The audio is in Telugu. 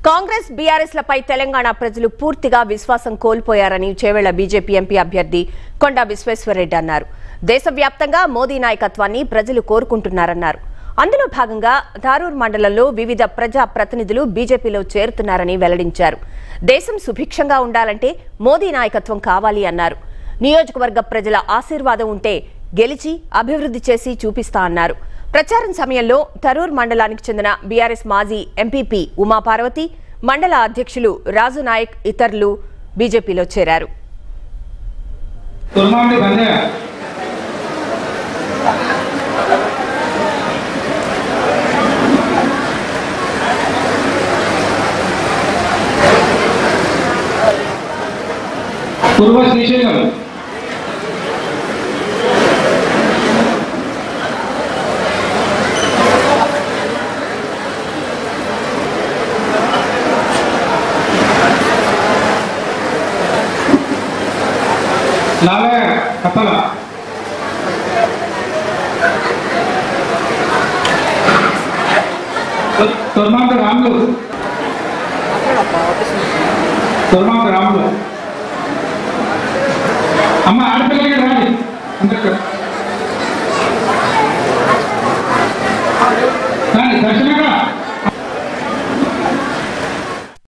కాంగ్రెస్ బీఆర్ఎస్ లపై తెలంగాణ ప్రజలు పూర్తిగా విశ్వాసం కోల్పోయారని చేవెళ్ల బీజేపీ ఎంపీ అభ్యర్థి కొండా విశ్వేశ్వరరెడ్డి అన్నారు దేశవ్యాప్తంగా మోదీ నాయకత్వాన్ని ప్రజలు కోరుకుంటున్నారన్నారు అందులో భాగంగా ధారూర్ మండలంలో వివిధ ప్రజా ప్రతినిధులు బీజేపీలో చేరుతున్నారని వెల్లడించారు దేశం సుభిక్షంగా ఉండాలంటే మోదీ నాయకత్వం కావాలి అన్నారు నియోజకవర్గ ప్రజల ఆశీర్వాదం ఉంటే గెలిచి అభివృద్ధి చేసి చూపిస్తా అన్నారు ప్రచారం సమయంలో తరూర్ మండలానికి చెందిన బీఆర్ఎస్ మాజీ ఎంపీపీ ఉమాపార్వతి మండల అధ్యక్షులు రాజు నాయక్ ఇతరులు బీజేపీలో చేరారు తుర్మాండి బందయ్య పూర్వ శ్రీశైలం లావే కప్పల తుర్మాంక రాములు తుర్మాంక రాములు అమ్మ ఆడపిల్లకి రాని అందరికి రాని దర్శనగా